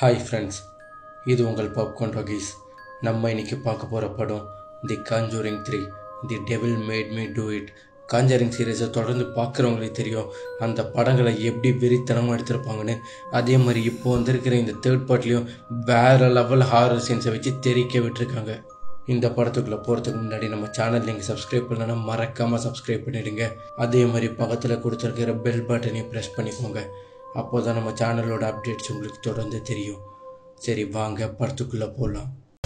hi friends இது உங்கள் popcorn டாகீஸ் நம்ம இன்னைக்கு பார்க்க போகிற படம் the conjuring three the devil made me do it conjuring சீரீஸை தொடர்ந்து பார்க்குறவங்களுக்கு தெரியும் அந்த படங்களை எப்படி வெறித்தனமாக எடுத்திருப்பாங்கன்னு அதே மாதிரி இப்போ வந்திருக்கிற இந்த தேர்ட் பார்ட்லேயும் வேறு லெவல் ஹாரர் சீன்ஸை வச்சு தெரிக்க விட்டுருக்காங்க இந்த படத்துக்குள்ளே போகிறதுக்கு முன்னாடி நம்ம சேனல் நீங்கள் சப்ஸ்கிரைப் பண்ணலன்னா மறக்காமல் சப்ஸ்கிரைப் பண்ணிடுங்க அதே மாதிரி பக்கத்தில் கொடுத்துருக்கிற பெல் பட்டனையும் ப்ரெஸ் பண்ணிக்கோங்க அப்போ தான் நம்ம சேனலோட அப்டேட்ஸ் உங்களுக்கு தொடர்ந்து தெரியும் சரி வாங்க படத்துக்குள்ளே போகலாம்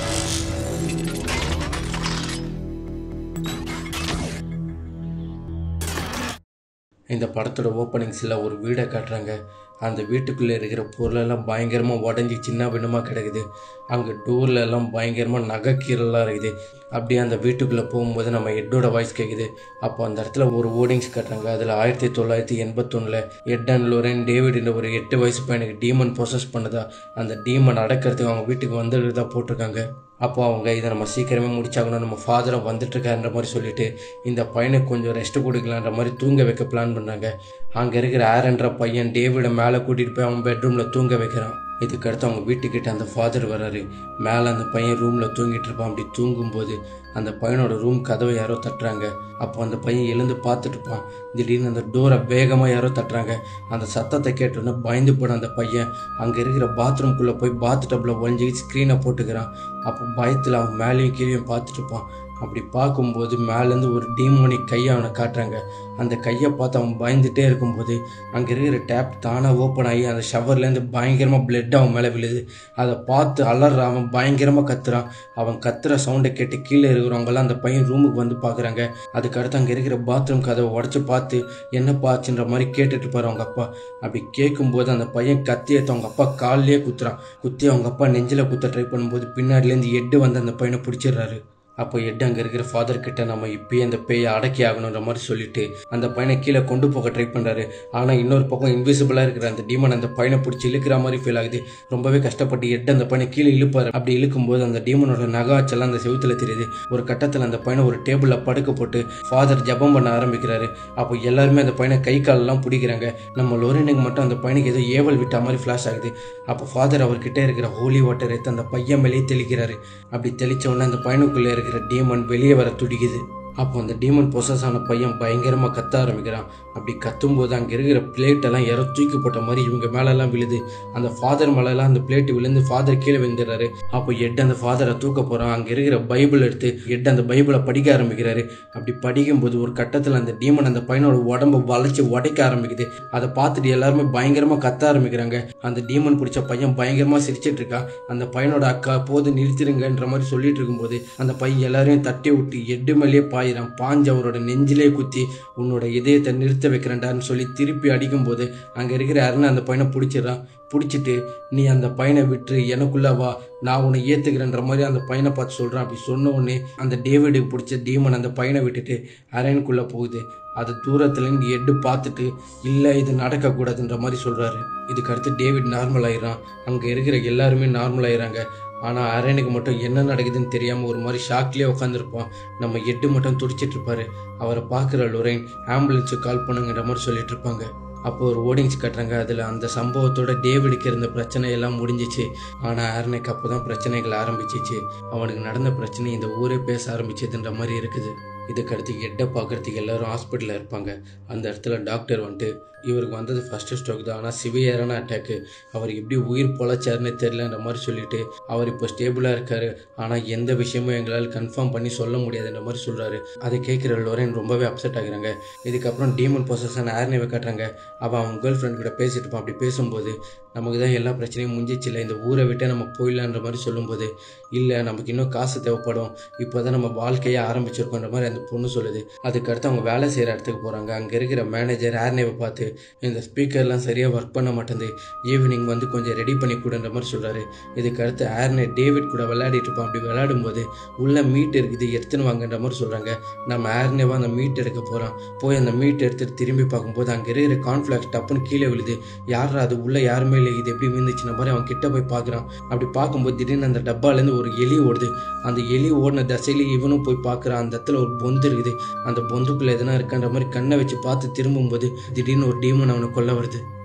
இந்த படத்தோட ஓப்பனிங்ஸில் ஒரு வீடை காட்டுறாங்க அந்த வீட்டுக்குள்ளே இருக்கிற பொருளெல்லாம் பயங்கரமாக உடஞ்சி சின்ன பின்னமாக கிடக்குது அங்கே டோர்ல எல்லாம் பயங்கரமாக நகைக்கீரெல்லாம் இருக்குது அப்படியே அந்த வீட்டுக்குள்ளே போகும்போது நம்ம ஹெட்டோட வாய்ஸ் கேட்குது அப்போ அந்த இடத்துல ஒரு ஓடிங்ஸ் காட்டுறாங்க அதில் ஆயிரத்தி தொள்ளாயிரத்தி எண்பத்தொன்னில் எட் அண்ட் லோரன் டேவிட் என்ற ஒரு எட்டு வயசு பையனுக்கு டீமன் ப்ரொசஸ் பண்ணுதா அந்த டீமன் அடக்கிறதுக்கு அவங்க வீட்டுக்கு வந்துடுறதா போட்டிருக்காங்க அப்போ அவங்க இதை நம்ம சீக்கிரமே முடிச்சாகணும் நம்ம ஃபாதரும் வந்துட்டு இருக்காருன்ற மாதிரி சொல்லிட்டு இந்த பையனுக்கு கொஞ்சம் ரெஸ்ட் கொடுக்கலான்ற மாதிரி தூங்க வைக்க பிளான் பண்ணாங்க அங்கே இருக்கிற ஆரன்ற பையன் டேவிடை மேலே கூட்டிகிட்டு போய் அவன் பெட்ரூமில் தூங்க வைக்கிறான் இதுக்கடுத்து அவங்க வீட்டுக்கிட்ட அந்த ஃபாதர் வராரு மேலே அந்த பையன் ரூமில் தூங்கிட்டு இருப்பான் அப்படி தூங்கும்போது அந்த பையனோட ரூம் கதவை யாரோ தட்டுறாங்க அப்போ அந்த பையன் எழுந்து பார்த்துட்டு இருப்பான் திடீர்னு அந்த டோரை வேகமாக யாரோ தட்டுறாங்க அந்த சத்தத்தை கேட்டோன்னே பயந்து போன அந்த பையன் அங்கே இருக்கிற பாத்ரூம்குள்ளே போய் பாத் டப்பில் ஒழிஞ்சி ஸ்க்ரீனை போட்டுக்கிறான் அப்போ பயத்தில் அவன் மேலேயும் கீழேயும் பார்த்துட்டு இருப்பான் அப்படி பார்க்கும்போது மேலேருந்து ஒரு டீமோனி கையை அவனை காட்டுறாங்க அந்த கையை பார்த்து அவன் பயந்துட்டே இருக்கும்போது அங்கே இருக்கிற டேப் தானாக ஓப்பன் ஆகி அந்த ஷவர்லேருந்து பயங்கரமாக பிளட் அவன் மேலே விழுது அதை பார்த்து அலற அவன் பயங்கரமாக கத்துறான் அவன் கத்துற சவுண்டை கேட்டு கீழே இருக்கிறவங்களாம் அந்த பையன் ரூமுக்கு வந்து பார்க்குறாங்க அதுக்கடுத்து அங்கே இருக்கிற பாத்ரூம் கதவை உடச்சி பார்த்து என்ன பாச்சுன்ற மாதிரி கேட்டுட்டு இருப்பார் அவங்க அப்பா அப்படி கேட்கும்போது அந்த பையன் கத்தி எடுத்து அவங்க அப்பா காலிலே குத்துறான் குத்தி அவங்க அப்பா நெஞ்சில் குத்த ட்ரை பண்ணும்போது பின்னாடிலேருந்து எட்டு வந்து அந்த பையனை பிடிச்சிடுறாரு அப்போ எட்டு அங்கே இருக்கிற ஃபாதர் கிட்ட நம்ம இப்பயே அந்த பேயை அடக்கி ஆகணுன்ற மாதிரி சொல்லிட்டு அந்த பையனை கீழே கொண்டு போக ட்ரை பண்ணுறாரு ஆனால் இன்னொரு பக்கம் இன்விசிபிளாக இருக்கிற அந்த டீமன் அந்த பையனை பிடிச்சி இழுக்கிற மாதிரி ஃபீல் ஆகுது ரொம்பவே கஷ்டப்பட்டு எட்டு அந்த பையனை கீழே இழுப்பார் அப்படி இழுக்கும்போது அந்த டீமனோட நகாச்செல்லாம் அந்த செவுத்துல தெரியுது ஒரு கட்டத்தில் அந்த பையனை ஒரு டேபிளில் படுக்க போட்டு ஃபாதர் ஜபம் பண்ண ஆரம்பிக்கிறாரு அப்போ எல்லாருமே அந்த பையனை கை காலெல்லாம் பிடிக்கிறாங்க நம்ம லோரினுக்கு மட்டும் அந்த பையனுக்கு ஏதோ ஏவல் விட்ட மாதிரி ஃப்ளாஷ் ஆகுது அப்போ ஃபாதர் அவர்கிட்ட இருக்கிற ஹோலி வாட்டர் எடுத்து அந்த பையன் மேலேயே தெளிக்கிறாரு அப்படி தெளிச்ச உடனே அந்த பையனுக்குள்ளே இருக்கிற டீமன் வெளியே வர துடிக்குது அப்போ அந்த டீமன் பொசஸ் ஆன பையன் பயங்கரமாக கத்த ஆரம்பிக்கிறான் அப்படி கத்தும்போது அங்கே இருக்கிற பிளேட் எல்லாம் யாரோ தூக்கி போட்ட மாதிரி இவங்க மேலெல்லாம் விழுது அந்த ஃபாதர் மேலெல்லாம் அந்த பிளேட் விழுந்து ஃபாதர் கீழே விழுந்துடுறாரு அப்போ எட் அந்த ஃபாதரை தூக்க போகிறான் அங்கே இருக்கிற பைபிள் எடுத்து எட் அந்த பைபிளை படிக்க ஆரம்பிக்கிறாரு அப்படி படிக்கும்போது ஒரு கட்டத்தில் அந்த டீமன் அந்த பையனோட உடம்ப வளைச்சி உடைக்க ஆரம்பிக்குது அதை பார்த்துட்டு எல்லாருமே பயங்கரமாக கத்த ஆரம்பிக்கிறாங்க அந்த டீமன் பிடிச்ச பையன் பயங்கரமாக சிரிச்சிட்டு இருக்கான் அந்த பையனோட அக்கா போது நிறுத்திருங்கன்ற மாதிரி சொல்லிட்டு இருக்கும்போது அந்த பையன் எல்லாரையும் தட்டி விட்டு எட்டு மேலேயே பாயிறான் பாஞ்சு அவரோட நெஞ்சிலே குத்தி உன்னோட இதயத்தை நிறுத்த வைக்கிறேன்டான்னு சொல்லி திருப்பி அடிக்கும்போது அங்கே இருக்கிற அருண் அந்த பையனை பிடிச்சிடறான் பிடிச்சிட்டு நீ அந்த பையனை விட்டு எனக்குள்ள வா நான் உன்னை ஏற்றுக்கிறேன்ற மாதிரி அந்த பையனை பார்த்து சொல்கிறான் அப்படி சொன்ன உடனே அந்த டேவிடுக்கு பிடிச்ச டீமன் அந்த பையனை விட்டுட்டு அரேனுக்குள்ளே போகுது அது தூரத்துலேருந்து எட்டு பார்த்துட்டு இல்லை இது நடக்கக்கூடாதுன்ற மாதிரி சொல்கிறாரு இதுக்கு அடுத்து டேவிட் நார்மல் ஆயிடுறான் அங்கே இருக்கிற எல்லாருமே நார்மல் ஆயிடுறாங்க ஆனால் அரேனுக்கு மட்டும் என்ன நடக்குதுன்னு தெரியாமல் ஒரு மாதிரி ஷாக்லேயே உட்காந்துருப்பான் நம்ம எட்டு மட்டும் துடிச்சிட்டு இருப்பாரு அவரை பார்க்குற லொரைன் ஆம்புலன்ஸுக்கு கால் பண்ணுங்கிற மாதிரி சொல்லிட்டு இருப்பாங்க அப்போ ஒரு ஓடிங்ஸ் கட்டுறாங்க அதில் அந்த சம்பவத்தோட டேவிடுக்கு இருந்த பிரச்சனை எல்லாம் முடிஞ்சிச்சு ஆனால் ஆர்னேக்கு அப்போ தான் பிரச்சனைகள் ஆரம்பிச்சிச்சு அவனுக்கு நடந்த பிரச்சனை இந்த ஊரே பேச ஆரம்பிச்சதுன்ற மாதிரி இருக்குது இதுக்கடுத்து எட்டை பார்க்குறதுக்கு எல்லாரும் ஹாஸ்பிட்டலில் இருப்பாங்க அந்த இடத்துல டாக்டர் வந்துட்டு இவருக்கு வந்தது ஃபஸ்ட்டு ஸ்ட்ரோக் தான் ஆனால் சிவியரான அட்டாக்கு அவர் எப்படி உயிர் பொழைச்சாருன்னு தெரிலன்ற மாதிரி சொல்லிட்டு அவர் இப்போ ஸ்டேபிளாக இருக்காரு ஆனால் எந்த விஷயமும் எங்களால் கன்ஃபார்ம் பண்ணி சொல்ல முடியாதுன்ற மாதிரி சொல்கிறாரு அதை கேட்குற லோரன் ரொம்பவே அப்செட் ஆகுறாங்க இதுக்கப்புறம் டீமன் பொசஸன் ஆர்னேவை காட்டுறாங்க அவன் அவன் கேர்ள் ஃப்ரெண்ட் கூட பேசிட்டு இருப்பான் அப்படி பேசும்போது நமக்கு தான் எல்லா பிரச்சனையும் முடிஞ்சிச்சு இல்லை இந்த ஊரை விட்டே நம்ம போயிடலான்ற மாதிரி சொல்லும்போது இல்லை நமக்கு இன்னும் காசு தேவைப்படும் இப்போ தான் நம்ம வாழ்க்கையை ஆரம்பிச்சிருக்கோன்ற மாதிரி அந்த பொண்ணு சொல்லுது அதுக்கடுத்து அவங்க வேலை செய்கிற இடத்துக்கு போகிறாங்க அங்கே இருக்கிற மேனேஜர் ஆர்னேவை பார்த்து இந்த ஸ்பீக்கர்லாம் சரியாக ஒர்க் பண்ண மாட்டேங்குது ஈவினிங் வந்து கொஞ்சம் ரெடி பண்ணி கொடுன்ற மாதிரி சொல்கிறாரு இதுக்கு அடுத்து ஆர்னே டேவிட் கூட விளையாடிட்டு இருப்பான் அப்படி விளையாடும்போது உள்ள மீட் இருக்குது எடுத்துன்னு வாங்கன்ற மாதிரி சொல்கிறாங்க நம்ம ஆர்னேவா அந்த மீட் எடுக்க போகிறோம் போய் அந்த மீட் எடுத்துட்டு திரும்பி பார்க்கும்போது அங்கே இருக்கிற கான்ஃப்ளாக்ஸ் டப்புன்னு கீழே விழுது யாரா அது உள்ள யாருமே இல்லை இது எப்படி விழுந்துச்சுன மாதிரி அவன் கிட்ட போய் பார்க்குறான் அப்படி பார்க்கும்போது திடீர்னு அந்த டப்பாலேருந்து ஒரு எலி ஓடுது அந்த எலி ஓடின தசையில இவனும் போய் பார்க்குறான் அந்த இடத்துல ஒரு பொந்து இருக்குது அந்த பொந்துக்குள்ள எதனா இருக்கான்ற மாதிரி கண்ணை வச்சு பார்த்து திரும்பும்போது திடீர்னு ஒரு டீமன் அவனை கொல்ல வருது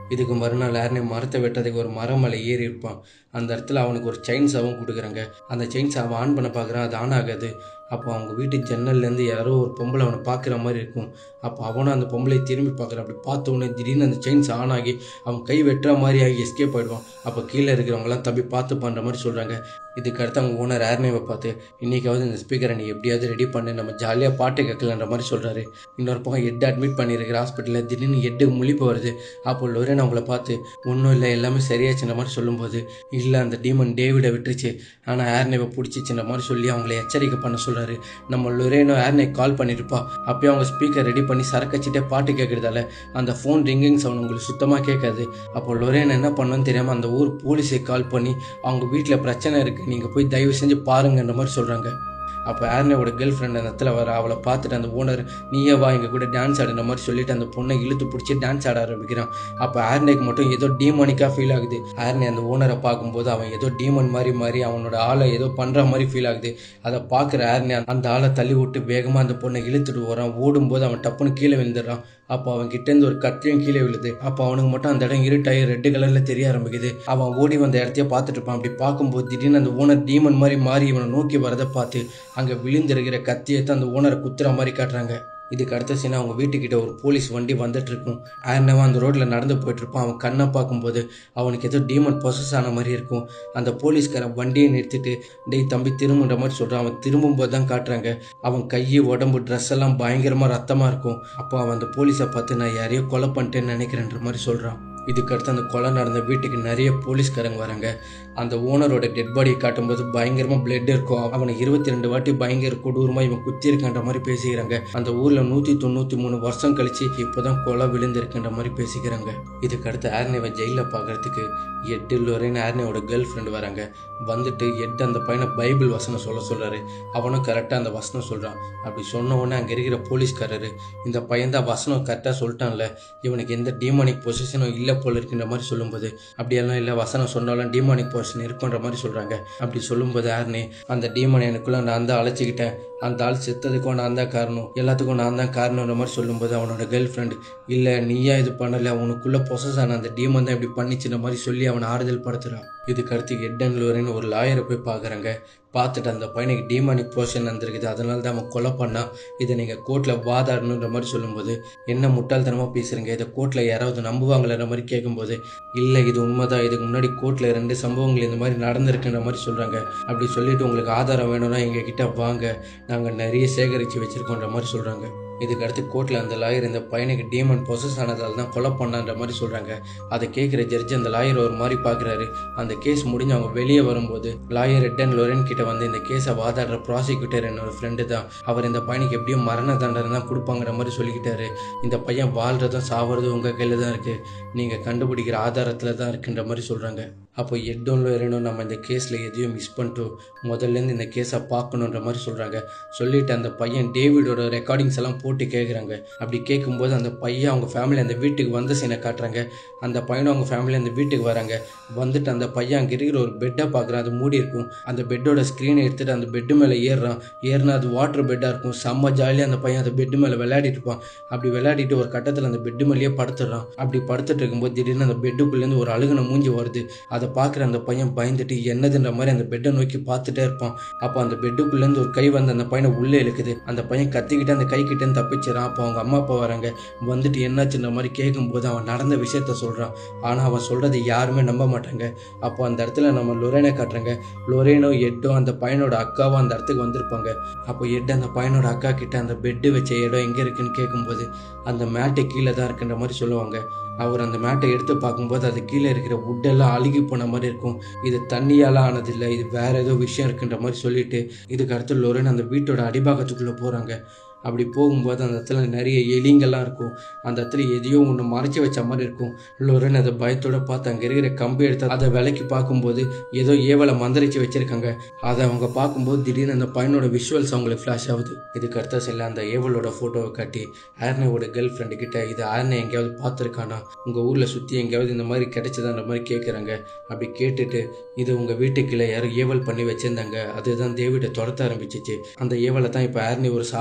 இதுக்கு மறுநாள் ஆர்னே மரத்தை வெட்டுறதுக்கு ஒரு மரம் மேலே ஏறி இருப்பான் அந்த இடத்துல அவனுக்கு ஒரு செயின் சாவும் கொடுக்குறாங்க அந்த செயின் சாவை ஆன் பண்ண பார்க்குறான் அது ஆன் ஆகாது அப்போ அவங்க வீட்டு ஜன்னல்லேருந்து யாரோ ஒரு பொம்பளை அவனை பார்க்குற மாதிரி இருக்கும் அப்போ அவனும் அந்த பொம்பளையை திரும்பி பார்க்குறான் அப்படி பார்த்த உடனே திடீர்னு அந்த செயின்ஸ் ஆன் ஆகி அவன் கை வெட்டுற மாதிரி ஆகி எஸ்கேப் ஆகிடுவான் அப்போ கீழே இருக்கிறவங்களாம் தம்பி பார்த்து பண்ணுற மாதிரி சொல்கிறாங்க இதுக்கு அடுத்து அவங்க ஓனர் ஏர்னேவை பார்த்து இன்றைக்காவது இந்த ஸ்பீக்கரை நீ எப்படியாவது ரெடி பண்ணு நம்ம ஜாலியாக பாட்டு கேட்கலன்ற மாதிரி சொல்கிறாரு இன்னொரு பக்கம் ஹெட் அட்மிட் பண்ணியிருக்கிற ஹாஸ்பிட்டலில் திடீர்னு ஹெட்டு முழிப்பு வருது அப்போ லொரேன் அவங்கள பார்த்து ஒன்றும் இல்லை எல்லாமே சரியாச்சுன்ற மாதிரி சொல்லும்போது இல்லை அந்த டீமன் டேவிடை விட்டுருச்சு ஆனால் ஏர்னேவை பிடிச்சிச்சுன்ற மாதிரி சொல்லி அவங்கள எச்சரிக்கை பண்ண சொல்கிறாரு நம்ம லொரேனோ ஏர்னே கால் பண்ணியிருப்பா அப்பயும் அவங்க ஸ்பீக்கர் ரெடி பண்ணி சரக்கச்சிட்டே பாட்டு கேட்குறதால அந்த ஃபோன் ரிங்கிங் சவுண்ட் உங்களுக்கு சுத்தமாக கேட்காது அப்போ லொரேன் என்ன பண்ணணும்னு தெரியாமல் அந்த ஊர் போலீஸை கால் பண்ணி அவங்க வீட்டில் பிரச்சனை இருக்குது நீங்கள் போய் தயவு செஞ்சு பாருங்கன்ற மாதிரி சொல்கிறாங்க அப்போ ஆர்னேவோட கேர்ள் ஃப்ரெண்ட் அந்த இடத்துல வர அவளை பார்த்துட்டு அந்த ஓனர் நீயே வா எங்கள் கூட டான்ஸ் ஆடுற மாதிரி சொல்லிட்டு அந்த பொண்ணை இழுத்து பிடிச்சி டான்ஸ் ஆட ஆரம்பிக்கிறான் அப்போ ஆர்னேக்கு மட்டும் ஏதோ டீமோனிக்காக ஃபீல் ஆகுது ஆர்னே அந்த ஓனரை பார்க்கும்போது அவன் ஏதோ டீமன் மாதிரி மாதிரி அவனோட ஆளை ஏதோ பண்ணுற மாதிரி ஃபீல் ஆகுது அதை பார்க்குற ஆர்னே அந்த ஆளை தள்ளி விட்டு வேகமாக அந்த பொண்ணை இழுத்துட்டு வரான் ஓடும்போது அவன் டப்புன்னு கீழே விழுந்துடுறான் அப்போ அவன் கிட்டேருந்து ஒரு கத்தியும் கீழே விழுது அப்போ அவனுக்கு மட்டும் அந்த இடம் இருட்டாயி ரெட்டு கலரில் தெரிய ஆரம்பிக்குது அவன் ஓடி வந்த இடத்தையே பார்த்துட்டு இருப்பான் அப்படி பார்க்கும்போது திடீர்னு அந்த ஓனர் டீமன் மாதிரி மாறி இவனை நோக்கி வரதை பார்த்து அங்கே விழுந்திருக்கிற கத்தியை தான் அந்த ஓனரை குத்துற மாதிரி காட்டுறாங்க இதுக்கு அடுத்த சீனா அவங்க வீட்டுக்கிட்ட ஒரு போலீஸ் வண்டி வந்துட்டு இருக்கும் ஆர்னவன் அந்த ரோட்டில் நடந்து போயிட்டு இருப்பான் அவன் கண்ணை பார்க்கும்போது அவனுக்கு ஏதோ டீமன் பொசஸ் ஆன மாதிரி இருக்கும் அந்த போலீஸ்காரன் வண்டியை நிறுத்திட்டு டேய் தம்பி திரும்புன்ற மாதிரி சொல்கிறான் அவன் திரும்பும்போது தான் காட்டுறாங்க அவன் கை உடம்பு ட்ரெஸ் எல்லாம் பயங்கரமாக ரத்தமாக இருக்கும் அப்போ அவன் அந்த போலீஸை பார்த்து நான் யாரையோ கொலை பண்ணிட்டேன்னு நினைக்கிறேன்ற மாதிரி சொல்கிறான் இதுக்கு அடுத்து அந்த கொலை நடந்த வீட்டுக்கு நிறைய போலீஸ்காரங்க வராங்க அந்த ஓனரோட டெட் பாடியை காட்டும்போது பயங்கரமாக பிளட் இருக்கும் அவனை இருபத்தி ரெண்டு வாட்டி பயங்கர கொடூரமாக இவன் குத்திருக்கன்ற மாதிரி பேசிக்கிறாங்க அந்த ஊரில் நூற்றி தொண்ணூற்றி மூணு வருஷம் கழிச்சு இப்போதான் கொலை விழுந்திருக்குன்ற மாதிரி பேசிக்கிறாங்க இதுக்கு அடுத்து ஆர்னேவை ஜெயிலில் பார்க்கறதுக்கு எட்டு லொரேன் ஆர்னேவோட கேர்ள் ஃப்ரெண்டு வராங்க வந்துட்டு எட்டு அந்த பையனை பைபிள் வசனம் சொல்ல சொல்கிறாரு அவனும் கரெக்டாக அந்த வசனம் சொல்கிறான் அப்படி சொன்ன உடனே அங்கே இருக்கிற போலீஸ்காரரு இந்த பையன் தான் வசனம் கரெக்டாக சொல்லிட்டான்ல இவனுக்கு எந்த டீமானிக் பொசிஷனும் இல்லை போல இருக்குன்ற மாதிரி சொல்லும்போது அப்படியெல்லாம் இல்லை வசனம் சொன்னாலும் டீமானிக் பொசிஷன் இருக்குன்ற மாதிரி சொல்கிறாங்க அப்படி சொல்லும்போது யாருனே அந்த டீமனை எனக்குள்ள நான் தான் அழைச்சிக்கிட்டேன் அந்த ஆள் செத்ததுக்கும் நான் தான் காரணம் எல்லாத்துக்கும் நான் தான் காரணம்ன்ற மாதிரி சொல்லும்போது அவனோட கேர்ள் ஃப்ரெண்ட் இல்லை நீயா இது பண்ணலை உனக்குள்ள பொசஸ் ஆன அந்த டீமன் தான் இப்படி பண்ணிச்சுன்ற மாதிரி சொல்லி அவனை ஆறுதல் படுத்துறான் இதுக்கு அடுத்து எட்டன் லோரன் ஒரு லாயரை போய் பார்க்குறாங்க பார்த்துட்டு அந்த பையனுக்கு டீமானிக் போர்ஷன் வந்திருக்குது அதனால தான் அவன் கொலை பண்ணான் இதை நீங்கள் கோர்ட்டில் வாதாடணுன்ற மாதிரி சொல்லும்போது என்ன முட்டாள்தனமாக பேசுகிறீங்க இதை கோர்ட்டில் யாராவது நம்புவாங்களன்ற மாதிரி கேட்கும்போது இல்லை இது உண்மைதான் இதுக்கு முன்னாடி கோர்ட்டில் ரெண்டு சம்பவங்கள் இந்த மாதிரி நடந்திருக்குன்ற மாதிரி சொல்கிறாங்க அப்படி சொல்லிட்டு உங்களுக்கு ஆதாரம் வேணும்னா எங்கள் கிட்ட வாங்க நாங்கள் நிறைய சேகரித்து வச்சுருக்கோன்ற மாதிரி சொல்கிறாங்க இதுக்கு அடுத்து கோர்ட்டில் அந்த லாயர் இந்த பையனுக்கு டீமன் பொசஸ் ஆனதால் தான் கொலை பண்ணான்ற மாதிரி சொல்கிறாங்க அதை கேட்குற ஜட்ஜ் அந்த லாயர் ஒரு மாதிரி பார்க்குறாரு அந்த கேஸ் முடிஞ்சு அவங்க வெளியே வரும்போது லாயர் எட்டன் லொரன் கிட்ட வந்து இந்த கேஸை வாதாடுற ப்ராசிக்யூட்டர் என்னோட ஃப்ரெண்டு தான் அவர் இந்த பையனுக்கு எப்படியும் மரண தண்டனை தான் கொடுப்பாங்கிற மாதிரி சொல்லிக்கிட்டாரு இந்த பையன் வாழ்றதும் சாவறதும் உங்கள் கையில் தான் இருக்குது நீங்கள் கண்டுபிடிக்கிற ஆதாரத்தில் தான் இருக்குன்ற மாதிரி சொல்கிறாங்க அப்போ எட்டோன்ல வரணும் நம்ம இந்த கேஸில் எதையும் மிஸ் பண்ணிட்டோம் முதல்லேருந்து இந்த கேஸை பார்க்கணுன்ற மாதிரி சொல்கிறாங்க சொல்லிட்டு அந்த பையன் டேவிடோட ரெக்கார்டிங்ஸ் எல்லாம் போட்டு கேட்குறாங்க அப்படி கேட்கும்போது அந்த பையன் அவங்க ஃபேமிலி அந்த வீட்டுக்கு வந்த சீனை காட்டுறாங்க அந்த பையனும் அவங்க ஃபேமிலி அந்த வீட்டுக்கு வராங்க வந்துட்டு அந்த பையன் அங்கே இருக்கிற ஒரு பெட்டை பார்க்குறான் அது மூடி இருக்கும் அந்த பெட்டோட ஸ்க்ரீனை எடுத்துட்டு அந்த பெட்டு மேலே ஏறுறான் ஏறினா அது வாட்டர் பெட்டாக இருக்கும் செம்ம ஜாலியாக அந்த பையன் அந்த பெட்டு மேலே விளையாடிட்டு இருப்பான் அப்படி விளையாடிட்டு ஒரு கட்டத்தில் அந்த பெட்டு மேலேயே படுத்துடுறான் அப்படி படுத்துட்டு இருக்கும்போது திடீர்னு அந்த பெட்டுக்குள்ளேருந்து ஒரு அழுகுன மூஞ்சி வருது அதை பார்க்குற அந்த பையன் பயந்துட்டு என்னதுன்ற மாதிரி அந்த பெட்டை நோக்கி பார்த்துட்டே இருப்பான் அப்போ அந்த பெட்டுக்குள்ளேருந்து ஒரு கை வந்து அந்த பையனை உள்ளே இழுக்குது அந்த பையன் கத்திக்கிட்டு அந்த கை கிட்டேருந்து தப்பிச்சிடறான் அப்போ அவங்க அம்மா அப்பா வராங்க வந்துட்டு என்னாச்சுன்ற மாதிரி கேட்கும்போது அவன் நடந்த விஷயத்த சொல்கிறான் ஆனால் அவன் சொல்கிறத யாருமே நம்ப மாட்டாங்க அப்போ அந்த இடத்துல நம்ம லொரேனை காட்டுறாங்க லொரேனோ எட்டோ அந்த பையனோட அக்காவும் அந்த இடத்துக்கு வந்திருப்பாங்க அப்போ எட்டு அந்த பையனோட அக்கா கிட்ட அந்த பெட்டு வச்ச இடம் எங்கே இருக்குன்னு கேட்கும்போது அந்த மேட்டு கீழே தான் இருக்குன்ற மாதிரி சொல்லுவாங்க அவர் அந்த மேட்டை எடுத்து பார்க்கும்போது அது கீழே இருக்கிற உட்டெல்லாம் அழுகி போன மாதிரி இருக்கும் இது தண்ணியால் ஆனதில்லை இது வேற ஏதோ விஷயம் இருக்குன்ற மாதிரி சொல்லிட்டு இதுக்கு அடுத்து லொரேன் அந்த வீட்டோட அடிபாகத்துக்குள்ளே போகிறாங்க அப்படி போகும்போது அந்த இடத்துல நிறைய எலிங்கெல்லாம் இருக்கும் அந்த இடத்துல எதையோ ஒன்று மறைச்சி வச்ச மாதிரி இருக்கும் லொரன் அதை பயத்தோட பார்த்து அங்கே இருக்கிற கம்பி எடுத்து அதை விலைக்கு பார்க்கும்போது ஏதோ ஏவலை மந்திரிச்சு வச்சிருக்காங்க அதை அவங்க பார்க்கும்போது திடீர்னு அந்த பையனோட விஷுவல்ஸ் அவங்களுக்கு ஃப்ளாஷ் ஆகுது இதுக்கு அடுத்த சில அந்த ஏவலோட ஃபோட்டோவை காட்டி ஆர்னேவோட கேர்ள் ஃப்ரெண்டு கிட்ட இது ஆர்னே எங்கேயாவது பார்த்துருக்கானா உங்கள் ஊரில் சுற்றி எங்கேயாவது இந்த மாதிரி கிடைச்சதான்ற மாதிரி கேட்குறாங்க அப்படி கேட்டுட்டு இது உங்கள் வீட்டுக்குள்ள யாரும் ஏவல் பண்ணி வச்சிருந்தாங்க அதுதான் தேவிட துரத்த ஆரம்பிச்சிச்சு அந்த ஏவலை தான் இப்போ ஆர்னி ஒரு சாபமாக வாங்கி